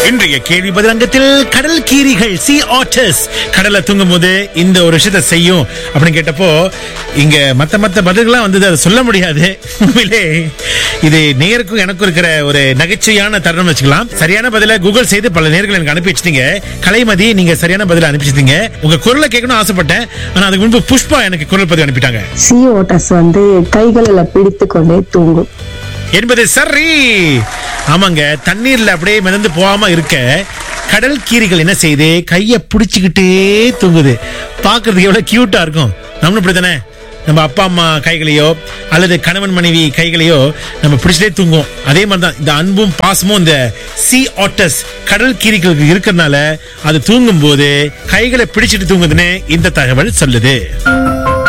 இன்றைய கேள்வி பதிலங்கத்தில் கடல் கீரிகள் சி ஆட்டர்ஸ் கடல்ல தூங்கும் போது இந்த ஒரு விஷயத்தை செய்யும் அப்படின்னு கேட்டப்போ இங்க மத்த மத்த பதில்கள்லாம் வந்தது அதை சொல்ல முடியாது உண்மையிலே இது நேருக்கும் எனக்கும் இருக்கிற ஒரு நகைச்சுவையான தருணம் வச்சுக்கலாம் சரியான பதில கூகுள் செய்து பல நேர்கள் எனக்கு அனுப்பி வச்சிட்டீங்க கலைமதி நீங்க சரியான பதில அனுப்பிச்சிட்டீங்க உங்க குரலை கேட்கணும் ஆசைப்பட்டேன் ஆனா அதுக்கு முன்பு புஷ்பா எனக்கு குரல் பதிவு அனுப்பிட்டாங்க சி ஓட்டஸ் வந்து கைகளில் பிடித்து கொண்டே தூங்கும் என்பது சரி ஆமாங்க தண்ணீர்ல அப்படியே மிதந்து போகாம இருக்க கடல் கீரிகள் என்ன செய்யுது கைய பிடிச்சுக்கிட்டே தூங்குது பார்க்கிறதுக்கு எவ்வளவு கியூட்டா இருக்கும் நம்மளும் இப்படித்தானே நம்ம அப்பா அம்மா கைகளையோ அல்லது கணவன் மனைவி கைகளையோ நம்ம பிடிச்சிட்டே தூங்குவோம் அதே மாதிரி தான் இந்த அன்பும் பாசமும் இந்த சி ஆட்டஸ் கடல் கீரிகளுக்கு இருக்கிறதுனால அது தூங்கும் போது கைகளை பிடிச்சிட்டு தூங்குதுன்னு இந்த தகவல் சொல்லுது